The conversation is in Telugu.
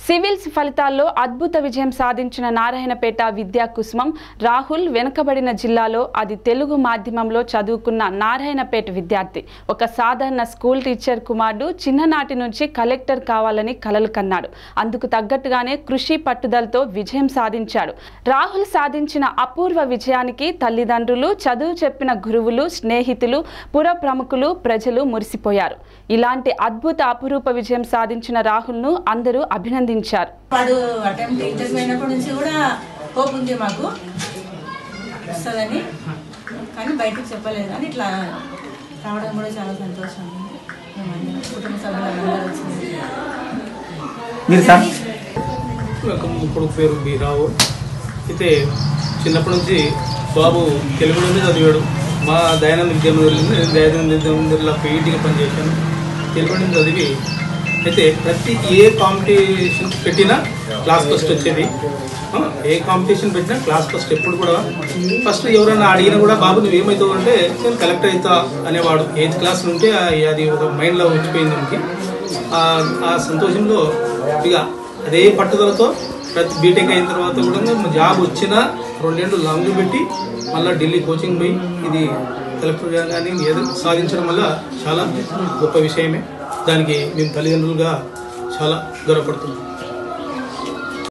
సివిల్స్ ఫలితాల్లో అద్భుత విజయం సాధించిన నారాయణపేట విద్యా కుసుమం రాహుల్ వెనుకబడిన జిల్లాలో అది తెలుగు మాధ్యమంలో చదువుకున్న నారాయణపేట విద్యార్థి ఒక సాధారణ స్కూల్ టీచర్ కుమారుడు చిన్ననాటి నుంచి కలెక్టర్ కావాలని కలలు కన్నాడు అందుకు తగ్గట్టుగానే కృషి పట్టుదలతో విజయం సాధించాడు రాహుల్ సాధించిన అపూర్వ విజయానికి తల్లిదండ్రులు చదువు చెప్పిన గురువులు స్నేహితులు పుర ప్రముఖులు ప్రజలు మురిసిపోయారు ఇలాంటి అద్భుత అపురూప విజయం సాధించిన రాహుల్ను అందరూ అభినందించారు వాడు అటెంప్ట్ ఇంటర్ పోయినప్పటి నుంచి కూడా హోప్ ఉంది మాకు వస్తుందని కానీ బయటకు చెప్పలేదు కానీ ఇట్లా రావడం కూడా చాలా సంతోషం ఉంది మేమందరం కుటుంబ సభ్యులందరూ వచ్చింది మీరు సార్ ఒక ఇప్పుడు పేరు బి రావు అయితే చిన్నప్పటి నుంచి బాబు తెలుగులోనే చదివాడు మా దయానంద విద్యామందిర్లో దయానంద విద్యామందిర్లో పీఈటీగా పనిచేశాను తెలుగు నుంచి చదివి అయితే ప్రతి ఏ కాంపిటీషన్ పెట్టినా క్లాస్ ఫస్ట్ వచ్చేది ఆ, ఏ కాంపిటీషన్ పెట్టినా క్లాస్ ఫస్ట్ ఎప్పుడు కూడా ఫస్ట్ ఎవరైనా అడిగినా కూడా బాబు నువ్వు ఏమవుతావు అంటే నేను కలెక్టర్ అవుతా అనేవాడు ఎయిత్ క్లాస్ నుండి ఆ- అది ఒక మైండ్లో వచ్చిపోయింది మనకి ఆ- ఆ సంతోషంలో ఇక అదే పట్టుదలతో ప్రతి బీటెక్ అయిన తర్వాత కూడా జాబ్ వచ్చినా రెండేళ్ళు లాంగ్ పెట్టి మళ్ళీ ఢిల్లీ కోచింగ్ పోయి ఇది కలెక్టర్గా కానీ ఏదో సాధించడం వల్ల చాలా గొప్ప విషయమే దానికి మేము తల్లిదండ్రులుగా చాలా గౌరవపడుతున్నాం